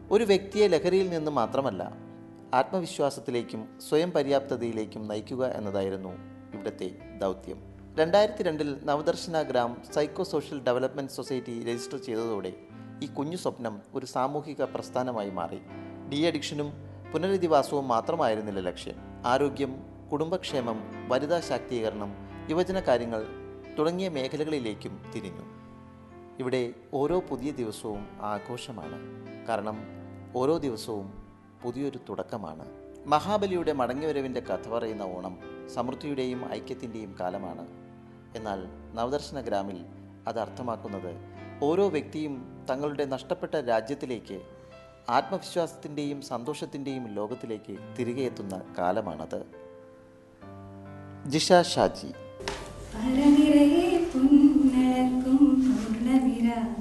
ഒരു വ്യക്തിയെ ലഹരിയിൽ നിന്ന് മാത്രമല്ല ആത്മവിശ്വാസത്തിലേക്കും സ്വയം പര്യാപ്തതയിലേക്കും നയിക്കുക എന്നതായിരുന്നു ഇവിടുത്തെ ദൗത്യം രണ്ടായിരത്തി രണ്ടിൽ Navadarshana Gram psycho social development society register ചെയ്തതോടെ ഈ കുഞ്ഞു സ്വപ്നം ഒരു സാമൂഹിക പ്രസ്ഥാനമായി മാറി ഡി അഡിക്ഷനും പുനരധിവാസവും മാത്രമായിരുന്നില്ല ലക്ഷ്യം ആരോഗ്യം കുടുംബക്ഷേമം വനിതാ ശാക്തീകരണം യുവജന കാര്യങ്ങൾ തുടങ്ങിയ മേഖലകളിലേക്കും തിരിഞ്ഞു ഇവിടെ ഓരോ പുതിയ ദിവസവും ആഘോഷമാണ് കാരണം ഓരോ ദിവസവും പുതിയൊരു തുടക്കമാണ് മഹാബലിയുടെ മടങ്ങിവരവിൻ്റെ കഥ പറയുന്ന ഓണം സമൃദ്ധിയുടെയും ഐക്യത്തിൻ്റെയും കാലമാണ് എന്നാൽ നവദർശന ഗ്രാമിൽ അത് അർത്ഥമാക്കുന്നത് ഓരോ വ്യക്തിയും തങ്ങളുടെ നഷ്ടപ്പെട്ട രാജ്യത്തിലേക്ക് ആത്മവിശ്വാസത്തിൻ്റെയും സന്തോഷത്തിൻ്റെയും ലോകത്തിലേക്ക് തിരികെ എത്തുന്ന കാലമാണത് ജിഷ ഷാജി പരനിരയെ പുന്നലക്കും പൂർണ്ണവിര